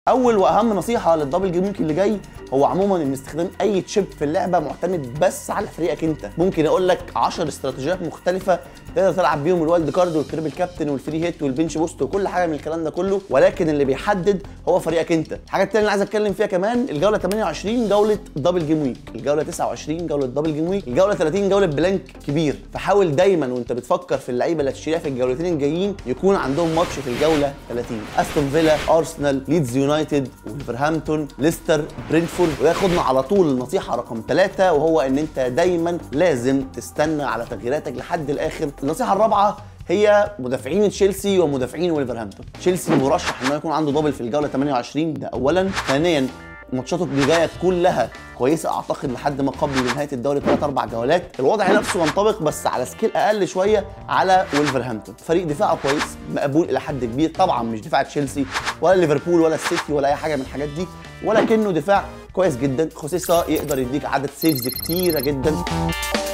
اول واهم نصيحه للدبل جيم ويك اللي جاي هو عموما ان استخدام اي تشيب في اللعبه معتمد بس على فريقك انت ممكن اقول لك 10 استراتيجيات مختلفه تقدر تلعب بيهم الوايلد كارد والتريبل كابتن والفري هيت والبنش بوست وكل حاجه من الكلام ده كله ولكن اللي بيحدد هو فريقك انت الحاجه الثانيه اللي عايز اتكلم فيها كمان الجوله 28 جوله دبل جيم ويك الجوله 29 جوله دبل جيم ويك الجوله 30 جوله بلانك كبير فحاول دايما وانت بتفكر في اللعيبه اللي هتشتريها في الجولتين الجايين يكون عندهم ماتش في الجوله 30 استون فيلا ارسنال ليدز يونايتد ولفرهامبتون ليستر برينفورد وياخدنا على طول النصيحه رقم ثلاثة وهو ان انت دايما لازم تستنى على تغييراتك لحد الاخر النصيحه الرابعه هي مدافعين تشيلسي ومدافعين ولفرهامبتون تشيلسي مرشح انه يكون عنده دبل في الجوله 28 ده اولا ثانيا ماتشاته اللي جايه كلها كويسه اعتقد لحد ما قبل نهايه الدوري ثلاث اربع جولات الوضع نفسه ينطبق بس على سكيل اقل شويه على ولفرهامبتون فريق دفاعه كويس مقبول الى حد كبير طبعا مش دفاع تشيلسي ولا ليفربول ولا السيتي ولا اي حاجه من الحاجات دي ولكنه دفاع كويس جدا خوسيسا يقدر يديك عدد سيفز كتيره جدا